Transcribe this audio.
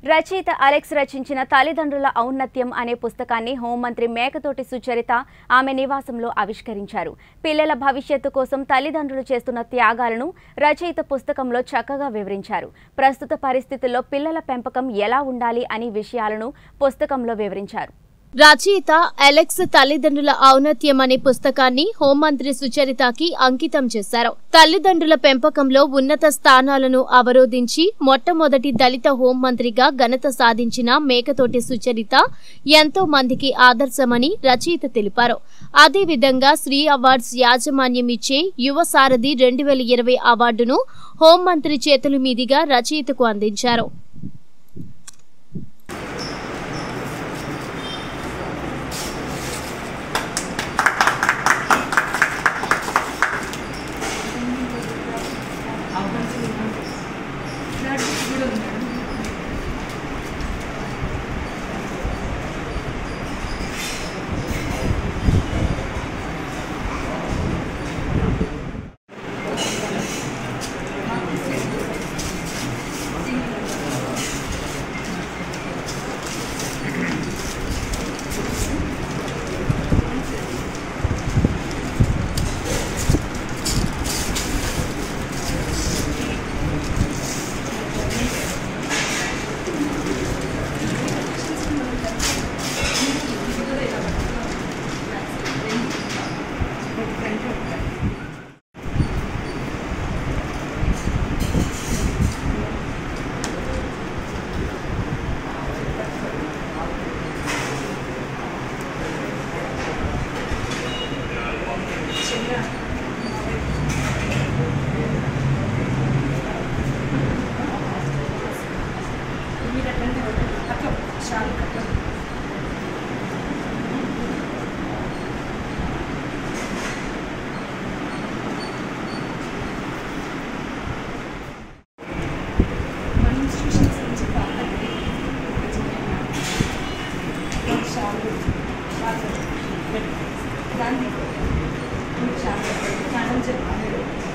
రచయిత అలెక్స్ రచించిన తల్లిదండ్రుల ఔన్నత్యం అనే పుస్తకాన్ని హోంమంత్రి మేకతోటి సుచరిత ఆమె నివాసంలో ఆవిష్కరించారు పిల్లల భవిష్యత్తు కోసం తల్లిదండ్రులు చేస్తున్న త్యాగాలను రచయిత పుస్తకంలో చక్కగా వివరించారు ప్రస్తుత పరిస్థితుల్లో పిల్లల పెంపకం ఎలా ఉండాలి అనే విషయాలను పుస్తకంలో వివరించారు రచయిత అలెక్స్ తల్లిదండ్రుల ఔన్నత్యం అనే పుస్తకాన్ని హోంమంత్రి సుచరితకి అంకితం చేశారు తల్లిదండ్రుల పెంపకంలో ఉన్నత స్థానాలను అవరోధించి మొట్టమొదటి దళిత హోంమంత్రిగా ఘనత సాధించిన మేకతోటి సుచరిత ఎంతో మందికి ఆదర్శమని రచయిత తెలిపారు అదేవిధంగా శ్రీ అవార్డ్స్ యాజమాన్యం ఇచ్చే యువ సారథి రెండు వేల ఇరవై అవార్డును హోంమంత్రి చేతుల మీదుగా రచయితకు అందించారు మన ఇన్స్టిట్యూషన్స్ నుంచి కాకండి షాలు గాంధీ చాలా మేడం చెప్పారు